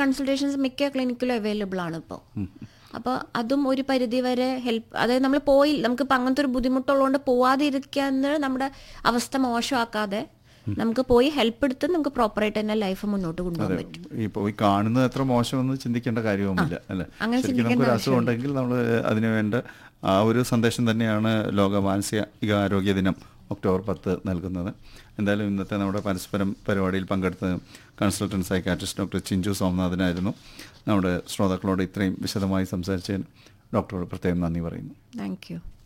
consultations മിക്ക ക്ലിനിക്കിലും available ആണ് ഇപ്പോൾ അപ്പോൾ അതും ഒരു പരിധി വരെ ഹെൽപ്പ് അതായത് നമ്മൾ പോയി നമുക്കിപ്പോൾ അങ്ങനത്തെ ഒരു ബുദ്ധിമുട്ടുള്ളതുകൊണ്ട് പോവാതിരിക്കാന്ന് നമ്മുടെ അവസ്ഥ മോശമാക്കാതെ നമുക്ക് പോയി ഹെൽപ്പ് എടുത്ത് നമുക്ക് പ്രോപ്പറായിട്ട് തന്നെ ലൈഫ് മുന്നോട്ട് കൊണ്ടുപോകാൻ പറ്റും ഈ പോയി കാണുന്നത് എത്ര മോശമെന്ന് ചിന്തിക്കേണ്ട കാര്യവുമില്ല അല്ലേ അങ്ങനെ ശരിക്കും നമുക്കൊരു അസുഖം ഉണ്ടെങ്കിൽ നമ്മൾ അതിന് വേണ്ട ആ ഒരു സന്ദേശം തന്നെയാണ് ലോക മാനസിക ആരോഗ്യ ദിനം ഒക്ടോബർ പത്ത് നൽകുന്നത് എന്തായാലും ഇന്നത്തെ നമ്മുടെ പരസ്പരം പരിപാടിയിൽ പങ്കെടുത്ത കൺസൾട്ടൻറ്റ് സൈക്കാട്രിസ്റ്റ് ഡോക്ടർ ചിഞ്ചു സോമനാഥനായിരുന്നു നമ്മുടെ ശ്രോതാക്കളോട് ഇത്രയും വിശദമായി സംസാരിച്ചതിന് ഡോക്ടറോട് പ്രത്യേകം നന്ദി പറയുന്നു താങ്ക് യു